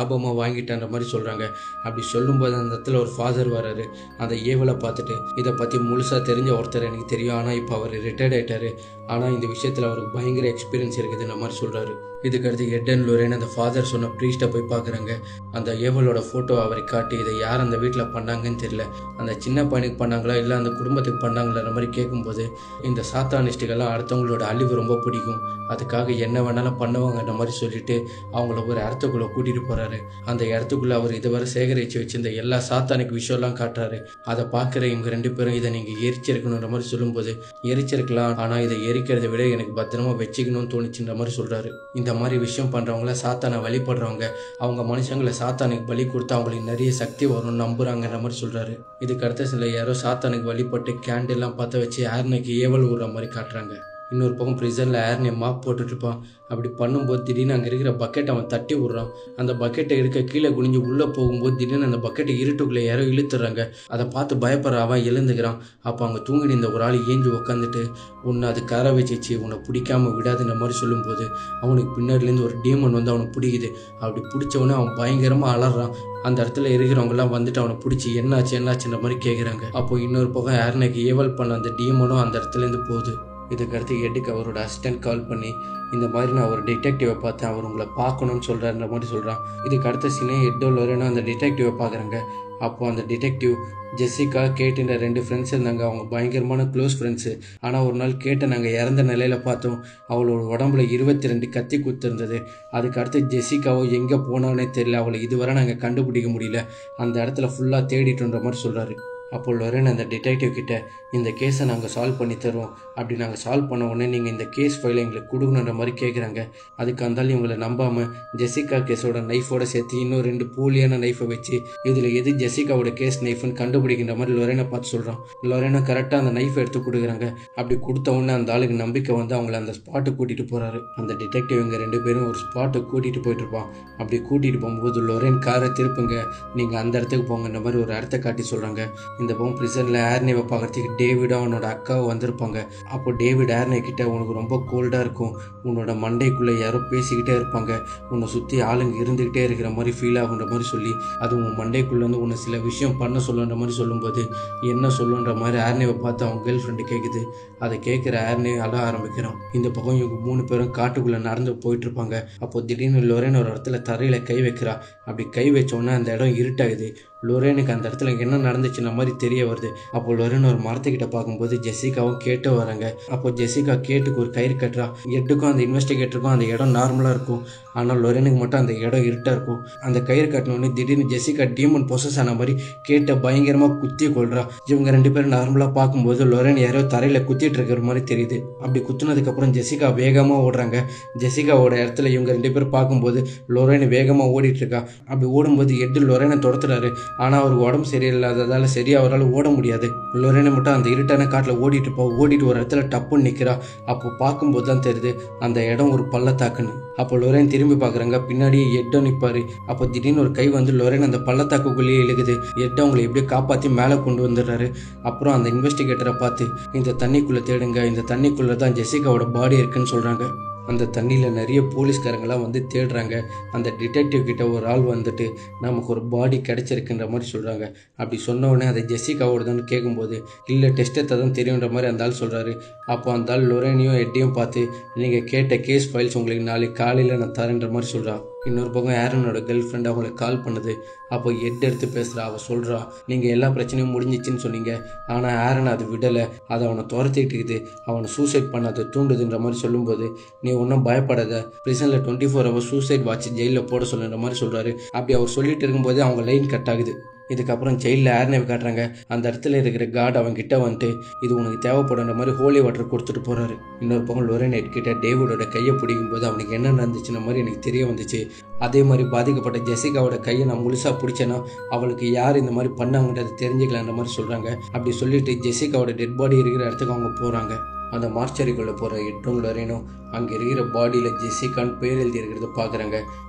வாங்கிட்டேன்ற மாதிரி சொல்கிறாங்க அப்படி சொல்லும்போது அந்த இடத்துல ஒரு ஃபாதர் வராரு அந்த ஏவலை பார்த்துட்டு இதை பற்றி முழுசாக தெரிஞ்ச ஒருத்தர் எனக்கு தெரியும் ஆனால் இப்போ அவர் ரிட்டையர்ட் ஆயிட்டாரு ஆனால் இந்த விஷயத்தில் அவருக்கு பயங்கர எக்ஸ்பீரியன்ஸ் இருக்குதுன்ற மாதிரி சொல்கிறாரு இதுக்கடுத்து எட் அண்ட் லோரேன் அந்த ஃபாதர் சொன்ன ப்ரீஸ்ட்டை போய் பார்க்குறாங்க அந்த ஏவலோட ஃபோட்டோ அவரை காட்டி இதை யார் அந்த வீட்டில் பண்ணாங்கன்னு தெரியல அந்த சின்ன பையனுக்கு பண்ணாங்களா இல்லை அந்த குடும்பத்துக்கு பண்ணாங்களான்ற மாதிரி கேட்கும்போது இந்த சாத்தானிஸ்டுகள்லாம் அடுத்தவங்களோட அழிவு ரொம்ப பிடிக்கும் அதுக்காக என்ன வேணாலும் பண்ணுவாங்கன்ற மாதிரி சொல்லிட்டு அவங்கள ஒரு இடத்துக்குள்ளே கூட்டிகிட்டு போகிறாரு அந்த இடத்துக்குள்ளே அவர் இதுவரை சேகரித்து வச்சிருந்த எல்லா சாத்தானிக் விஷயம்லாம் காட்டுறாரு அதை பார்க்குற இவங்க ரெண்டு பேரும் இதை நீங்கள் எரிச்சிருக்கணுன்ற மாதிரி சொல்லும்போது எரிச்சிருக்கலாம் ஆனால் இதை எரிக்கிறதை விட எனக்கு பத்திரமா வச்சுக்கணும்னு தோணுச்சுன்ற மாதிரி சொல்கிறாரு இந்த மாதிரி விஷயம் பண்ணுறவங்கள சாத்தானை வழிபடுறவங்க அவங்க மனுஷங்களை சாத்தானுக்கு பலி கொடுத்து அவங்களுக்கு நிறைய சக்தி வரும்னு நம்புறாங்கன்ற மாதிரி சொல்கிறாரு இதுக்கு அடுத்த சில யாரோ சாத்தானுக்கு வழிபட்டு கேண்டெல்லாம் பற்ற வச்சு ஏர்னைக்கு ஏவல் விடுற மாதிரி காட்டுறாங்க இன்னொரு பக்கம் ப்ரிசனில் ஏர்னே மாப் போட்டுட்டு இருப்பான் அப்படி பண்ணும்போது திடீர்னு அங்கே இருக்கிற பக்கெட் அவன் தட்டி விட்றான் அந்த பக்கெட்டை எடுக்க கீழே குனிஞ்சு உள்ளே போகும்போது திடீர்னு அந்த பக்கெட்டை இருட்டுக்குள்ளே யாரோ இழுத்துறாங்க அதை பார்த்து பயப்படுற அவன் எழுந்துக்கிறான் அப்போ அங்கே தூங்கிட்டு இந்த ஒரு ஆள் ஏஞ்சி உக்காந்துட்டு உன்னை அது கரை வச்சிச்சு உன்னை பிடிக்காம விடாதுன்ற மாதிரி சொல்லும்போது அவனுக்கு பின்னாடிலேருந்து ஒரு டீமன் வந்து அவனை பிடிக்குது அப்படி பிடிச்சவொடனே அவன் பயங்கரமாக அலறான் அந்த இடத்துல இருக்கிறவங்கலாம் வந்துட்டு அவனை பிடிச்சி என்னாச்சு என்னாச்சுன்ற மாதிரி கேட்குறாங்க அப்போ இன்னொரு பக்கம் ஏர்னைக்கு ஏவல் பண்ண அந்த டீமனும் அந்த இடத்துலேருந்து போகுது இதுக்கடுத்து எட்டுக்கு அவரோட அசிஸ்டன்ட் கால் பண்ணி இந்த மாதிரி நான் ஒரு டிடெக்டிவை பார்த்தேன் அவர் உங்களை பார்க்கணும்னு சொல்கிறாருன்ற மாதிரி சொல்கிறான் இதுக்கு அடுத்த சீனே எட்டோ லோரேனோ அந்த டிடெக்டிவை பார்க்குறாங்க அப்போ அந்த டிடெக்டிவ் ஜெசிகா கேட்டுன்ற ரெண்டு ஃப்ரெண்ட்ஸ் இருந்தாங்க அவங்க பயங்கரமான க்ளோஸ் ஃப்ரெண்ட்ஸு ஆனால் ஒரு நாள் கேட்டை நாங்கள் இறந்த நிலையில் பார்த்தோம் அவளோட உடம்புல இருபத்தி ரெண்டு கத்தி குத்துருந்தது அதுக்கு அடுத்து ஜெசிகாவோ எங்கே போனானே தெரியல அவளை இதுவரை நாங்கள் கண்டுபிடிக்க முடியல அந்த இடத்துல ஃபுல்லாக தேடிட்டோன்ற மாதிரி சொல்கிறாரு அப்போ லொரேன் அந்த டிடெக்டிவ் கிட்ட இந்த கேஸை நாங்கள் சால்வ் பண்ணி தருவோம் அப்படி நாங்கள் சால்வ் பண்ண உடனே நீங்கள் இந்த கேஸ் ஃபைலை எங்களுக்கு கொடுக்கணுன்ற மாதிரி கேட்குறாங்க அதுக்கு அந்தாலும் இவங்களை நம்பாமல் ஜெசிகா கேஸோட நைஃபோட சேர்த்து இன்னும் ரெண்டு போலியான நைஃபை வச்சு இதில் எது ஜெசிகாவோட கேஸ் நைஃப்னு கண்டுபிடிக்கின்ற மாதிரி லொரேனை பார்த்து சொல்கிறான் லொரேனை கரெக்டாக அந்த நைஃப் எடுத்து கொடுக்குறாங்க அப்படி கொடுத்த உடனே அந்த ஆளுக்கு நம்பிக்கை வந்து அவங்கள அந்த ஸ்பாட்டுக்கு கூட்டிகிட்டு போகிறாரு அந்த டிடெக்டிவ் இவங்க ரெண்டு பேரும் ஒரு ஸ்பாட்டுக்கு கூட்டிகிட்டு போயிட்டு இருப்பான் அப்படி கூட்டிகிட்டு போகும்போது லொரேன் காரை திருப்புங்க நீங்கள் அந்த இடத்துக்கு போங்கன்ற மாதிரி ஒரு இடத்த காட்டி சொல்கிறாங்க இந்த பக்கம் ப்ரிசனில் ஏர்னேவை பார்க்கறதுக்கு டேவிடும் அவனோட அக்காவும் வந்திருப்பாங்க அப்போ டேவிட் ஏர்னே கிட்ட உனக்கு ரொம்ப கோல்டாக இருக்கும் உன்னோட மண்டைக்குள்ளே யாரோ பேசிக்கிட்டே இருப்பாங்க உன்னை சுற்றி ஆளுங்க இருந்துக்கிட்டே இருக்கிற மாதிரி ஃபீல் ஆகுன்ற மாதிரி சொல்லி அது உன் மண்டைக்குள்ளேருந்து உன்னை சில விஷயம் பண்ண சொல்லுன்ற மாதிரி சொல்லும்போது என்ன சொல்லுன்ற மாதிரி ஏர்னேவை பார்த்து அவன் கேர்ள் ஃப்ரெண்டு கேட்குது அதை கேட்குற ஏர்னே அழ ஆரம்பிக்கிறான் இந்த பக்கம் இவங்க மூணு பேரும் காட்டுக்குள்ளே நடந்து போயிட்டு இருப்பாங்க அப்போ திடீர்னு லொரேன் ஒரு இடத்துல தரையில் கை வைக்கிறா அப்படி கை வச்ச உடனே அந்த இடம் இருட்டாகுது லொரேனுக்கு அந்த இடத்துல என்ன நடந்துச்சுன்ற மாதிரி தெரிய வருது அப்போ லொரேன் ஒரு மரத்துக்கிட்ட பார்க்கும்போது ஜெசிகாவும் கேட்டு வராங்க அப்போ ஜெசிகா கேட்டுக்கு ஒரு கயிறு கட்டுறா எட்டுக்கும் அந்த இன்வெஸ்டிகேட்டருக்கும் அந்த இடம் நார்மலாக இருக்கும் ஆனால் லொரேனுக்கு மட்டும் அந்த இடம் இருட்டாக இருக்கும் அந்த கயிறு கட்டினோடனே திடீர்னு ஜெசிகா டீமன் பொசஸ் ஆன மாதிரி கேட்ட பயங்கரமாக குத்தி கொள்றா இவங்க ரெண்டு பேரும் நார்மலாக பார்க்கும்போது லொரேன் யாரோ தரையில் குத்திட்டு இருக்கிற மாதிரி தெரியுது அப்படி குத்துனதுக்கப்புறம் ஜெசிகா வேகமாக ஓடுறாங்க ஜெசிகாவோட இடத்துல இவங்க ரெண்டு பேரும் பார்க்கும்போது லொரேன் வேகமாக ஓடிட்டு இருக்கா அப்படி ஓடும்போது எட்டு லொரேனை துரத்துறாரு ஆனால் அவருக்கு உடம்பு சரியில்லாததால் சரியாக அவரால் ஓட முடியாது லொரேனை மட்டும் அந்த இருட்டான காட்டில் ஓடிட்டு இருப்பா ஓடிட்டு ஒரு இடத்துல டப்புன்னு நிற்கிறா அப்போ பார்க்கும்போது தான் தெரியுது அந்த இடம் ஒரு பள்ளத்தாக்குன்னு அப்போ லொரேன் திரும்பி பார்க்குறாங்க பின்னாடியே எட்டோ நிற்பாரு அப்போ திடீர்னு ஒரு கை வந்து லொரேன் அந்த பள்ளத்தாக்குக்குள்ளேயே இழுகுது எட்டை அவங்களை எப்படியோ காப்பாற்றி மேலே கொண்டு வந்துடுறாரு அப்புறம் அந்த இன்வெஸ்டிகேட்டரை பார்த்து இந்த தண்ணிக்குள்ளே தேடுங்க இந்த தண்ணிக்குள்ளே தான் ஜெசிகாவோட பாடி இருக்குன்னு சொல்கிறாங்க அந்த தண்ணியில் நிறைய போலீஸ்காரங்களாம் வந்து தேடுறாங்க அந்த டிடெக்டிவ் கிட்ட ஒரு ஆள் வந்துட்டு நமக்கு ஒரு பாடி கிடைச்சிருக்குன்ற மாதிரி சொல்கிறாங்க அப்படி சொன்ன உடனே அதை ஜெசிகாவோடதுன்னு கேட்கும்போது இல்லை டெஸ்ட்டை தான் தெரியுன்ற மாதிரி அந்த ஆள் சொல்கிறாரு அப்போ அந்த ஆள் லொரேனியும் எட்டையும் பார்த்து நீங்கள் கேட்ட கேஸ் ஃபைல்ஸ் உங்களுக்கு நாளைக்கு காலையில் நான் தரேன்ற மாதிரி சொல்கிறான் இன்னொரு பக்கம் ஏரனோட கேர்ள் ஃப்ரெண்ட் அவங்களுக்கு கால் பண்ணுது அப்போ எட் எடுத்து பேசுகிறா அவள் சொல்கிறா நீங்கள் எல்லா பிரச்சனையும் முடிஞ்சிச்சின்னு சொன்னீங்க ஆனால் ஏரன் அது விடலை அதை அவனை துரத்திட்டு இருக்குது அவனை சூசைட் பண்ண அதை தூண்டுதுன்ற மாதிரி சொல்லும்போது நீ ஒன்றும் பயப்படாத ப்ரிசனில் twenty four hours suicide watch ஜெயிலில் போட சொல்லுன்ற மாதிரி சொல்கிறாரு அப்படி அவர் சொல்லிட்டு இருக்கும்போதே அவங்க லைன் கட் ஆகுது இதுக்கப்புறம் ஜெயிலில் ஏர்னேவ் காட்டுறாங்க அந்த இடத்துல இருக்கிற காட் அவன் கிட்ட வந்துட்டு இது உனக்கு தேவைப்படுற மாதிரி ஹோலி வாட்டர் கொடுத்துட்டு போறாரு இன்னொரு பக்கம் லொரேனேட் கிட்ட டேவிடோட கையை பிடிக்கும் போது அவனுக்கு என்ன நடந்துச்சுன்ற மாதிரி எனக்கு தெரிய வந்துச்சு அதே மாதிரி பாதிக்கப்பட்ட ஜெசிகாவோட கையை நான் முழுசா பிடிச்சேன்னா அவளுக்கு யார் இந்த மாதிரி பண்ணாங்கன்றது தெரிஞ்சுக்கலான்ற மாதிரி சொல்றாங்க அப்படி சொல்லிட்டு ஜெசிகாவோட டெட் பாடி இருக்கிற இடத்துக்கு அவங்க போறாங்க அந்த மார்ச்சரிக்குள்ளே போகிற எட்டும் லொரேனும் அங்கே இருக்கிற பாடியில் ஜெசிகான்னு பேர் எழுதி இருக்கிறத பார்க்குறாங்க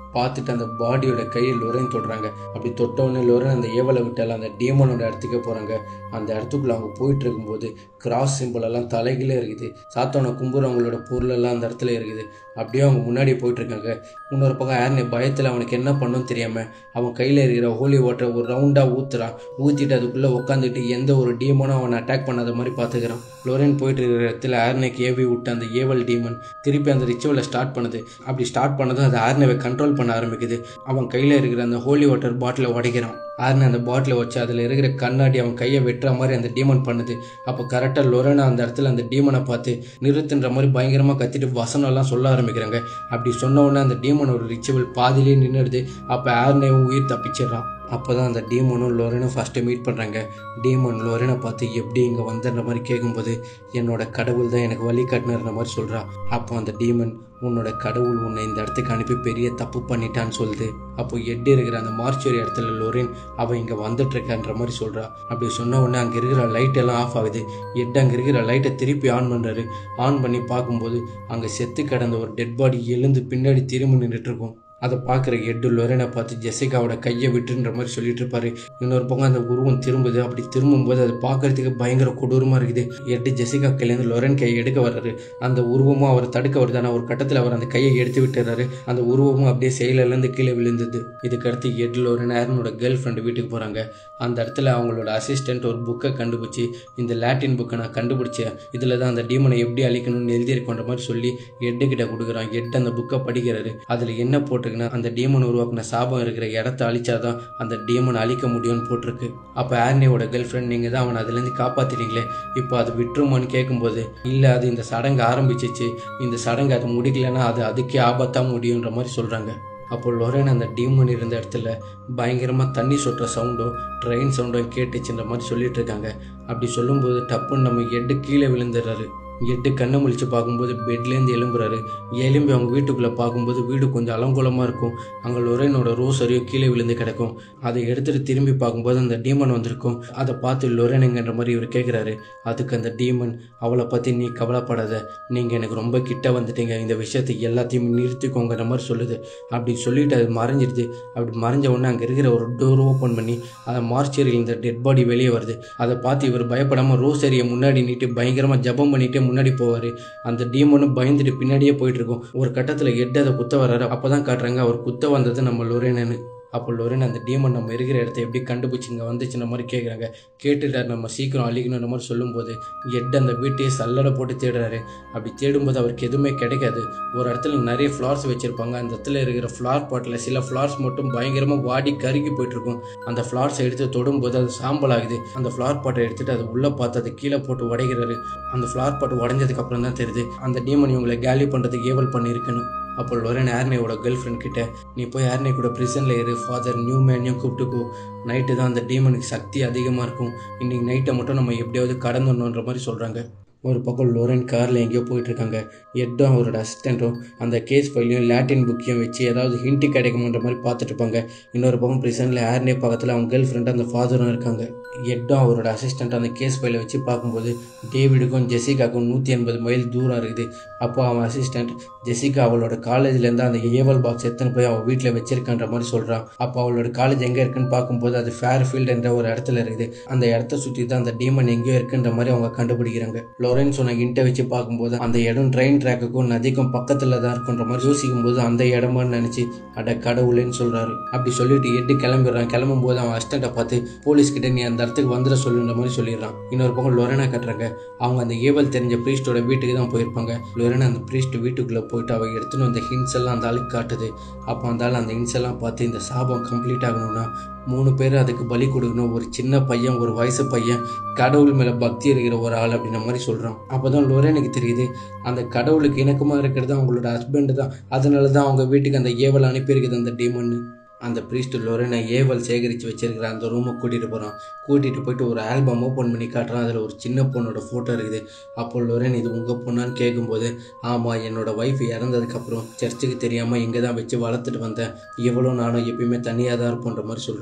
பார்த்துட்டு அந்த பாடியோட கையை லொரேன் தொடுறாங்க அப்படி தொட்டவுடனே லொரேன் அந்த ஏவலை விட்டால அந்த டீமனோட இடத்துக்கே போகிறாங்க அந்த இடத்துக்குள்ள அவங்க போயிட்டு இருக்கும்போது கிராஸ் சிம்பிள் எல்லாம் தலைகளே இருக்குது சாத்தான கும்புறவங்களோட பொருள் எல்லாம் அந்த இடத்துல இருக்குது அப்படியே அவங்க முன்னாடி போயிட்டு இருக்காங்க இன்னொரு பக்கம் ஆர்னே பயத்தில் அவனுக்கு என்ன பண்ணும் தெரியாம அவன் கையில் இருக்கிற ஹோலி வாட்டரை ஒரு ரவுண்டாக ஊத்துறான் ஊற்றிட்டு அதுக்குள்ளே உட்காந்துட்டு எந்த ஒரு டீமனும் அவனை அட்டாக் பண்ணாத மாதிரி பார்த்துக்கிறான் லோரன் போயிட்டு இருக்கிற இடத்துல ஆர்னேக்கு ஏவி விட்டு அந்த ஏவல் டீமன் திருப்பி அந்த ரிச்சுவலை ஸ்டார்ட் பண்ணுது அப்படி ஸ்டார்ட் பண்ணதும் அது ஆர்னேவை கண்ட்ரோல் பண்ண ஆரம்பிக்குது அவன் கையில் இருக்கிற அந்த ஹோலி வாட்டர் பாட்டிலை உடைக்கிறான் ஆர்னே அந்த பாட்டிலை வச்சு அதில் இருக்கிற கண்ணாடி அவன் கையை வெட்டுற மாதிரி அந்த டீமன் பண்ணுது அப்போ கரெக்டாக லொரனா அந்த இடத்துல அந்த டீமனை பார்த்து நிறுத்துன்ற மாதிரி பயங்கரமாக கத்திட்டு வசனம்லாம் சொல்ல ஆரம்பிக்கிறாங்க அப்படி சொன்ன உடனே அந்த டீமன் ஒரு ரிச்சுவல் பாதியிலே நின்றுடுது அப்போ ஆர்னேவும் உயிர் தப்பிச்சிடுறான் அப்போ தான் அந்த டீமனும் லோரனும் ஃபஸ்ட்டு மீட் பண்ணுறாங்க டீமன் லோரனை பார்த்து எப்படி இங்கே வந்தன்ற மாதிரி கேட்கும்போது என்னோட கடவுள் தான் எனக்கு வழி காட்டினன்ற மாதிரி சொல்கிறா அப்போ அந்த டீமன் உன்னோட கடவுள் உன்னை இந்த இடத்துக்கு அனுப்பி பெரிய தப்பு பண்ணிட்டான்னு சொல்லுது அப்போ எட்டு இருக்கிற அந்த மார்ச்சுரி இடத்துல லோரின் அவன் இங்கே வந்துட்டு இருக்கான்ற மாதிரி சொல்கிறா அப்படி சொன்ன உடனே அங்கே இருக்கிற லைட் எல்லாம் ஆஃப் ஆகுது எட்டு அங்கே இருக்கிற லைட்டை திருப்பி ஆன் பண்ணுறாரு ஆன் பண்ணி பார்க்கும்போது அங்கே செத்து கிடந்த ஒரு டெட் பாடி எழுந்து பின்னாடி திரும்பி நின்றுட்டு இருக்கும் அதை பார்க்குற எட்டு லொரனை பார்த்து ஜெசிகாவோட கையை விட்டுன்ற மாதிரி சொல்லிட்டு இருப்பாரு இன்னொரு பக்கம் அந்த உருவம் திரும்புது அப்படி திரும்பும்போது அது பார்க்கறதுக்கு பயங்கர கொடூரமாக இருக்குது எட்டு ஜெசிகா கையிலேருந்து லொரன் கையை எடுக்க வர்றாரு அந்த உருவமும் அவர் தடுக்க வருது ஆனால் ஒரு கட்டத்தில் அவர் அந்த கையை எடுத்து விட்டுறாரு அந்த உருவமும் அப்படியே செயலிலேருந்து கீழே விழுந்தது இதுக்கடுத்து எட் லோரன் ஆரனோட கேர்ள் ஃப்ரெண்டு வீட்டுக்கு போகிறாங்க அந்த இடத்துல அவங்களோட அசிஸ்டன்ட் ஒரு புக்கை கண்டுபிடிச்சி இந்த லாட்டின் புக்கை நான் கண்டுபிடிச்சேன் இதில் தான் அந்த டீமனை எப்படி அழிக்கணும்னு எழுதியிருக்கோன்ற மாதிரி சொல்லி எட்டு கிட்ட கொடுக்குறான் எட்டு அந்த புக்கை படிக்கிறாரு அதில் என்ன போட்டு போட்டிருக்குன்னா அந்த டீமன் உருவாக்குன சாபம் இருக்கிற இடத்த அழிச்சாதான் அந்த டீமன் அழிக்க முடியும்னு போட்டிருக்கு அப்போ ஆர்னியோட கேர்ள் ஃப்ரெண்ட் நீங்கள் தான் அவனை அதுலேருந்து காப்பாற்றினீங்களே இப்போ அது விட்டுருமான்னு கேட்கும்போது இல்லை அது இந்த சடங்கு ஆரம்பிச்சிச்சு இந்த சடங்கு அது முடிக்கலன்னா அது அதுக்கே ஆபத்தாக முடியுன்ற மாதிரி சொல்கிறாங்க அப்போ லொரேன் அந்த டீமன் இருந்த இடத்துல பயங்கரமாக தண்ணி சொட்டுற சவுண்டும் ட்ரெயின் சவுண்டும் கேட்டுச்சுன்ற மாதிரி சொல்லிட்டு இருக்காங்க அப்படி சொல்லும்போது டப்புன்னு நம்ம எட்டு கீழே விழுந்துடுறாரு எட்டு கண்ணை முழிச்சு பார்க்கும்போது பெட்லேருந்து எழும்புறாரு எலும்பி அவங்க வீட்டுக்குள்ளே பார்க்கும்போது வீடு கொஞ்சம் அலங்கோலமாக இருக்கும் அங்கே லொரேனோட ரோசரியும் கீழே விழுந்து கிடக்கும் அதை எடுத்துகிட்டு திரும்பி பார்க்கும்போது அந்த டீமன் வந்திருக்கும் அதை பார்த்து லொரேனுங்கன்ற மாதிரி இவர் கேட்குறாரு அதுக்கு அந்த டீமன் அவளை பற்றி நீ கவலைப்படாத நீங்கள் எனக்கு ரொம்ப கிட்ட வந்துட்டீங்க இந்த விஷயத்தை எல்லாத்தையும் நிறுத்திக்கோங்கிற மாதிரி சொல்லுது அப்படி சொல்லிட்டு அது மறைஞ்சிருது அப்படி மறைஞ்ச உடனே அங்கே இருக்கிற ஒரு டோர் ஓப்பன் பண்ணி அதை மார்ச்சரியில் இந்த டெட் பாடி வெளியே வருது அதை பார்த்து இவர் பயப்படாமல் ரோசரியை முன்னாடி நீட்டு பயங்கரமாக ஜபம் பண்ணிட்டு முன்னாடி போவார் அந்த டீமனும் பயந்துட்டு பின்னாடியே போயிட்டு இருக்கும் ஒரு கட்டத்தில் எட்டு அதை குத்த வர்றாரு அப்போ தான் காட்டுறாங்க அவர் குத்த வந்தது நம்ம லொரேனு அப்போ லொரேன் அந்த டீமன் நம்ம இருக்கிற இடத்த எப்படி கண்டுபிடிச்சி இங்கே வந்துச்சுன்ற மாதிரி கேட்குறாங்க கேட்டுட்டார் நம்ம சீக்கிரம் அழிக்கணுன்ற மாதிரி சொல்லும்போது எட்டு அந்த வீட்டையே சல்லடை போட்டு தேடுறாரு அப்படி தேடும்போது அவருக்கு எதுவுமே கிடைக்காது ஒரு இடத்துல நிறைய ஃப்ளார்ஸ் வச்சுருப்பாங்க அந்த இடத்துல இருக்கிற ஃப்ளார் பாட்டில் சில ஃப்ளார்ஸ் மட்டும் பயங்கரமாக வாடி கருகி போயிட்டுருக்கும் அந்த ஃப்ளார்ஸை எடுத்து தொடும்போது அது சாம்பல் ஆகுது அந்த ஃப்ளார் பாட்டை எடுத்துகிட்டு அது உள்ளே பார்த்து அதை கீழே போட்டு உடைக்கிறாரு அந்த ஃப்ளார் பாட்டு உடஞ்சதுக்கு அப்புறம் தான் தெரியுது அந்த டீமன் இவங்களை கேலி பண்ணுறதுக்கு ஏவல் பண்ணியிருக்குன்னு அப்போ லொரன் ஆர்னேவோட கேர்ள் ஃப்ரெண்ட் கிட்ட நீ போய் ஆர்னே கூட ப்ரிசனில் இரு ஃபாதர் நியூ மேனையும் கூப்பிட்டுக்கோ நைட்டு தான் அந்த டீமனுக்கு சக்தி அதிகமாக இருக்கும் இன்னைக்கு நைட்டை மட்டும் நம்ம எப்படியாவது கடந்துடணுன்ற மாதிரி சொல்கிறாங்க ஒரு பக்கம் லோரன் காரில் எங்கேயோ போயிட்டு இருக்காங்க எட்டும் அவரோட அசிஸ்டண்ட்டும் அந்த கேஸ் ஃபைலையும் லாட்டின் புக்கையும் வச்சு ஏதாவது ஹிண்ட்டு கிடைக்குமன்ற மாதிரி பார்த்துட்டு இருப்பாங்க இன்னொரு பக்கம் ப்ரிசனில் ஆர்னே பக்கத்தில் அவங்க கேர்ள் ஃப்ரெண்ட் அந்த ஃபாதரும் இருக்காங்க எட்டும் அவரோட அசிஸ்டண்ட் அந்த கேஸ் ஃபைலை வச்சு பார்க்கும்போது டேவிடுக்கும் ஜெசிகாக்கும் நூற்றி எண்பது மைல் தூரம் இருக்குது அப்போ அவன் அசிஸ்டண்ட் ஜெசிகா அவளோட காலேஜ்லேருந்து அந்த ஏவல் பாக்ஸ் எத்தனை போய் அவள் வீட்டில் வச்சிருக்கான்ற மாதிரி சொல்கிறான் அப்போ அவளோட காலேஜ் எங்கே இருக்குன்னு பார்க்கும்போது அது ஃபேர் ஃபீல்டு என்ற ஒரு இடத்துல இருக்குது அந்த இடத்த சுற்றி தான் அந்த டீமன் எங்கேயோ இருக்குன்ற மாதிரி அவங்க கண்டுபிடிக்கிறாங்க லொரன்ஸ் சொன்ன இன்ட்டை வச்சு பார்க்கும்போது அந்த இடம் ட்ரெயின் ட்ராக்குக்கும் நதிக்கும் பக்கத்தில் தான் இருக்குன்ற மாதிரி யோசிக்கும் போது அந்த இடமான்னு நினச்சி அட கடவுளேன்னு சொல்கிறாரு அப்படி சொல்லிட்டு எட்டு கிளம்பிடுறான் கிளம்பும் போது அவன் அஸ்டண்ட்டை பார்த்து போலீஸ் கிட்ட நீ அந்த இடத்துக்கு வந்துட சொல்லுன்ற மாதிரி சொல்லிடுறான் இன்னொரு பக்கம் லொரனை கட்டுறாங்க அவங்க அந்த ஏவல் தெரிஞ்ச ப்ரீஸ்டோட வீட்டுக்கு தான் போயிருப்பாங்க லொரன் அந்த ப்ரீஸ்ட் வீட்டுக்குள்ளே போயிட்டு அவ எடுத்துன்னு வந்த ஹின்ஸ் எல்லாம் அந்த ஆளுக்கு காட்டுது அப்போ அந்த ஆள் அந்த ஹின்ஸ் எல்லாம் பார்த்து இந்த சாபம் கம்ப்ளீட் ஆகணும்னா மூணு பேர் அதுக்கு பலி கொடுக்கணும் ஒரு சின்ன பையன் ஒரு வயசு பையன் கடவுள் மேலே பக்தி இருக்கிற ஒரு ஆள் அப்படின்ற மாதிரி சொல்கிறான் அப்போ தான் லொரேனுக்கு தெரியுது அந்த கடவுளுக்கு இணக்கமாக இருக்கிறது அவங்களோட ஹஸ்பண்ட் தான் அதனால தான் அவங்க வீட்டுக்கு அந்த ஏவல் அனுப்பியிருக்குது அந்த டீமன்னு அந்த ப்ரீஸ்ட் லொரேனை ஏவல் சேகரித்து வச்சிருக்கிற அந்த ரூமை கூட்டிகிட்டு போகிறான் கூட்டிகிட்டு போயிட்டு ஒரு ஆல்பம் ஓப்பன் பண்ணி காட்டுறான் அதில் ஒரு சின்ன பொண்ணோட ஃபோட்டோ இருக்குது அப்போ லொரேன் இது உங்கள் பொண்ணான்னு கேட்கும்போது ஆமாம் என்னோட ஒய்ஃப் இறந்ததுக்கப்புறம் சர்ச்சுக்கு தெரியாமல் இங்கே தான் வச்சு வளர்த்துட்டு வந்தேன் இவளும் நானும் எப்பயுமே தனியாக தான் இருப்போன்ற மாதிரி சொல்கிறாரு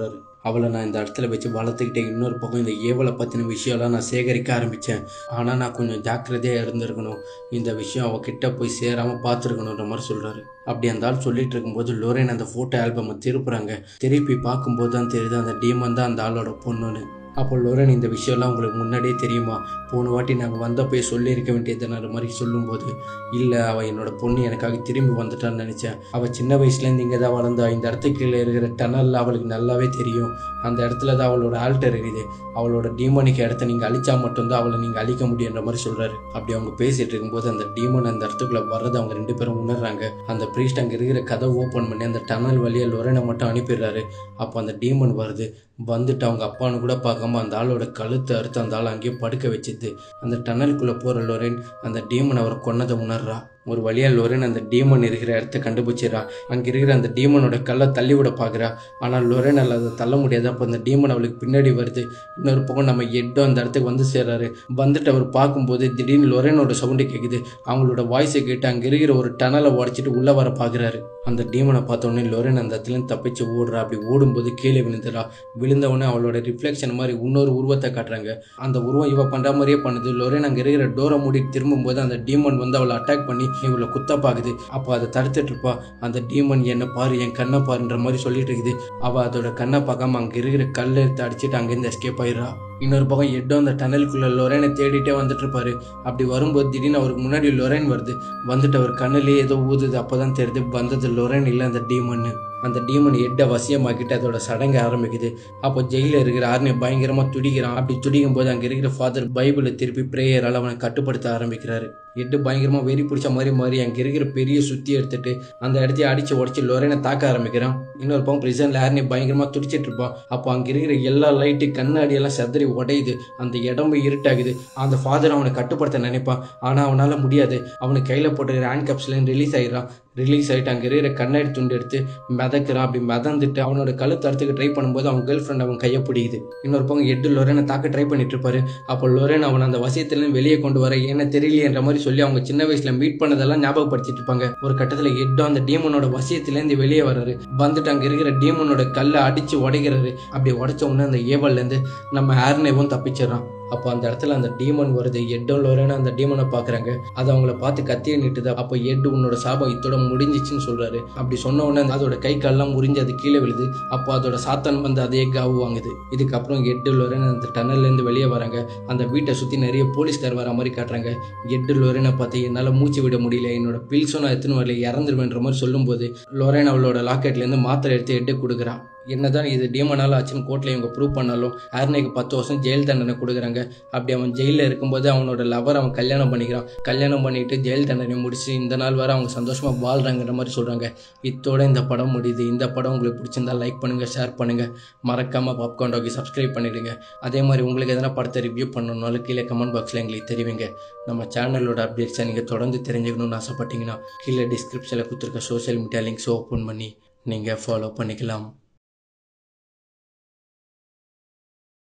அவளை நான் இந்த இடத்துல வச்சு வளர்த்துக்கிட்டே இன்னொரு பக்கம் இந்த ஏவலை பற்றின விஷயம்லாம் நான் சேகரிக்க ஆரம்பித்தேன் ஆனால் நான் கொஞ்சம் ஜாக்கிரதையாக இருந்திருக்கணும் இந்த விஷயம் அவகிட்ட போய் சேராமல் பார்த்துருக்கணுன்ற மாதிரி சொல்கிறாரு அப்படி அந்த ஆள் சொல்லிட்டு இருக்கும்போது லோரேன் அந்த ஃபோட்டோ ஆல்பமை திருப்புறாங்க திருப்பி பார்க்கும்போது தான் தெரியுது அந்த டீமன் தான் அந்த ஆளோட பொண்ணுன்னு அப்போ லோரன் இந்த விஷயம்லாம் உங்களுக்கு முன்னாடியே தெரியுமா போன வாட்டி நாங்கள் வந்தப்போயே சொல்லியிருக்க வேண்டியதுன்ற மாதிரி சொல்லும்போது இல்லை அவள் என்னோட பொண்ணு எனக்காக திரும்பி வந்துட்டான்னு நினச்சேன் அவள் சின்ன வயசுலேருந்து இங்கே தான் வளர்ந்தா இந்த இடத்துக்கு கீழே இருக்கிற டனலில் அவளுக்கு நல்லாவே தெரியும் அந்த இடத்துல தான் அவளோட ஆல்டர் இருக்குது அவளோட டீமனிக்கு இடத்த நீங்கள் அழிச்சா மட்டும்தான் அவளை நீங்கள் அழிக்க முடியுன்ற மாதிரி சொல்கிறாரு அப்படி அவங்க பேசிகிட்டு இருக்கும்போது அந்த டீமன் அந்த இடத்துக்குள்ளே வர்றதை அவங்க ரெண்டு பேரும் உணர்றாங்க அந்த ப்ரீஸ்ட் அங்கே இருக்கிற கதை ஓப்பன் பண்ணி அந்த டனல் வழியாக லொரனை மட்டும் அனுப்பிடுறாரு அப்போ அந்த டீமன் வருது வந்துட்டு அவங்க அப்பான்னு கூட பார்க்காம அந்த ஆளோட கழுத்தை அறுத்து அந்த ஆளை அங்கேயே படுக்க வச்சுது அந்த டனலுக்குள்ளே போகிற லொரேன் அந்த டீமன் அவரை கொன்னதை உணர்றா ஒரு வழியாக லொரேன் அந்த டீமன் இருக்கிற இடத்த கண்டுபிடிச்சிடறா அங்கே இருக்கிற அந்த டீமனோட கல்லை தள்ளி விட பார்க்குறா ஆனால் லொரேன் அதை தள்ள முடியாது அப்போ அந்த டீமன் அவளுக்கு பின்னாடி வருது இன்னொரு பக்கம் நம்ம எட்டோ அந்த இடத்துக்கு வந்து சேர்றாரு வந்துட்டு அவர் பார்க்கும்போது திடீர்னு லொரேனோட சவுண்டு கேட்குது அவங்களோட வாய்ஸை கேட்டு அங்கே இருக்கிற ஒரு டனலை உடச்சிட்டு உள்ளே வர பார்க்குறாரு அந்த டீமனை பார்த்த உடனே லொரேன் அந்த இடத்துலேருந்து தப்பிச்சு ஓடுறா அப்படி ஓடும்போது கீழே விழுந்துடா விழுந்தவொடனே அவளோட ரிஃப்ளெக்ஷன் மாதிரி இன்னொரு உருவத்தை காட்டுறாங்க அந்த உருவம் இவ பண்ணுற மாதிரியே பண்ணுது லொரேன் அங்கே இருக்கிற டோரை மூடி திரும்பும்போது அந்த டீமன் வந்து அவளை அட்டாக் பண்ணி இவளை குத்த பாக்குது அப்போ அதை தடுத்துட்டு இருப்பா அந்த டீமன் என்ன பாரு என் கண்ணை பாருன்ற மாதிரி சொல்லிட்டு இருக்குது அவள் அதோட கண்ணை பார்க்காம அங்கே இருக்கிற கல்லை எடுத்து அடிச்சுட்டு அங்கேருந்து எஸ்கேப் ஆயிடுறா இன்னொரு பக்கம் எட்டோ அந்த டனலுக்குள்ள லொரேனை தேடிட்டே வந்துட்டு இருப்பாரு அப்படி வரும்போது திடீர்னு அவருக்கு முன்னாடி லொரேன் வருது வந்துட்டு அவர் கண்ணுலேயே ஏதோ ஊதுது அப்போதான் தெரியுது வந்தது லொரேன் இல்லை அந்த டீமன்னு அந்த டீமன் எட்டை வசியமாக்கிட்டு அதோட சடங்கு ஆரம்பிக்குது அப்போ ஜெயிலில் இருக்கிற ஆர்னி பயங்கரமாக துடிக்கிறான் அப்படி துடிக்கும் போது அங்கே இருக்கிற ஃபாதர் பைபிளை திருப்பி பிரேயரால் அவனை கட்டுப்படுத்த ஆரம்பிக்கிறாரு எட்டு பயங்கரமாக வெறி பிடிச்ச மாதிரி மாதிரி அங்கே இருக்கிற பெரிய சுத்தி எடுத்துட்டு அந்த இடத்தைய அடிச்சு உடச்சி லொரேனை தாக்க ஆரம்பிக்கிறான் இன்னொரு பக்கம் பிரிசனில் ஆர்னி பயங்கரமாக துடிச்சிட்டு இருப்பான் அப்போ அங்கே இருக்கிற எல்லா லைட்டு கண்ணாடியெல்லாம் செதறி உடையுது அந்த இடம்பு இருட்டாகுது அந்த ஃபாதர் அவனை கட்டுப்படுத்த நினைப்பான் ஆனால் அவனால் முடியாது அவனுக்கு கையில் போட்டுக்கிற ஹேண்ட் கப்ஸ்லேருந்து ரிலீஸ் ஆயிடுறான் ரிலீஸ் ஆகிட்டு அங்கே இருக்கிற கண்ணாடி துண்டு எடுத்து மிதக்கிறான் அப்படி மிதந்துட்டு அவனோட கழுத்து அறுத்துக்கு ட்ரை பண்ணும்போது அவன் கேர்ள் ஃப்ரெண்ட் அவன் கையை பிடிக்குது இன்னொரு பக்கம் எட்டு லொரேனை தாக்க ட்ரை பண்ணிட்டு இருப்பாரு அப்போ லொரேன் அவன் அந்த வசியத்துலேருந்து வெளியே கொண்டு வர என்ன தெரியலையன்ற மாதிரி சொல்லி அவங்க சின்ன வயசுல மீட் பண்ணதெல்லாம் ஞாபகப்படுத்திட்டு இருப்பாங்க ஒரு கட்டத்தில் எட்டோ அந்த டீமனோட வசியத்துலேருந்து வெளியே வர்றாரு வந்துட்டு அங்கே இருக்கிற டீமனோட கல்லை அடிச்சு உடைக்கிறாரு அப்படி உடைச்ச உடனே அந்த ஏவல்லேருந்து நம்ம ஹேர்னேவும் தப்பிச்சிடறான் அப்போ அந்த இடத்துல அந்த டீமன் வருது எட்டும் லோரேன்னு அந்த டீமனை பார்க்குறாங்க அது அவங்கள பார்த்து கத்திய நிட்டுது அப்போ எட்டு உன்னோட சாபம் இத்தோட முடிஞ்சிச்சுன்னு சொல்றாரு அப்படி சொன்ன உடனே அதோட கை கால்லாம் முறிஞ்சு அது கீழே விழுது அப்போ அதோட சாத்தான் வந்து அதே காவு வாங்குது இதுக்கப்புறம் எட்டு லோரேன் அந்த டனல்லேருந்து வெளியே வராங்க அந்த வீட்டை சுற்றி நிறைய போலீஸ்கார் வர மாதிரி காட்டுறாங்க எட்டு லோரேனை பார்த்து என்னால் மூச்சு விட முடியல என்னோட பில்ஸும் நான் எத்தனை வரல இறந்துருவேன்ற மாதிரி சொல்லும்போது லோரேன் அவளோட லாக்கெட்லேருந்து மாத்திரை எடுத்து எட்டு கொடுக்குறான் என்னதான் இது டீமனால் ஆச்சுன்னு கோர்ட்டில் இவங்க ப்ரூவ் பண்ணாலும் ஹேர்னேக்கு பத்து வருஷம் ஜெயில் தண்டனை கொடுக்குறாங்க அப்படி அவன் ஜெயிலில் இருக்கும்போது அவனோட லவர் அவன் கல்யாணம் பண்ணிக்கிறான் கல்யாணம் பண்ணிட்டு ஜெயில் தண்டனை முடிச்சு இந்த நாள் வரை அவங்க சந்தோஷமாக வாழ்றாங்கிற மாதிரி சொல்கிறாங்க இத்தோட இந்த படம் முடியுது இந்த படம் உங்களுக்கு பிடிச்சிருந்தா லைக் பண்ணுங்கள் ஷேர் பண்ணுங்கள் மறக்காமல் பாப்கார்ன் டாக்கி சப்ஸ்கிரைப் பண்ணிடுங்க அதே மாதிரி உங்களுக்கு எதனா படத்தை ரிவ்யூ பண்ணணும்னாலும் கீழே கமெண்ட் பாக்ஸில் எங்களுக்கு தெரிவிங்க நம்ம சேனலோட அப்டேட்ஸை நீங்கள் தொடர்ந்து தெரிஞ்சுக்கணும்னு ஆசைப்பட்டீங்கன்னா கீழே டிஸ்கிரிப்ஷனில் கொடுத்துருக்க சோஷியல் மீடியா லிங்க்ஸ் ஓப்பன் பண்ணி நீங்கள் ஃபாலோ பண்ணிக்கலாம்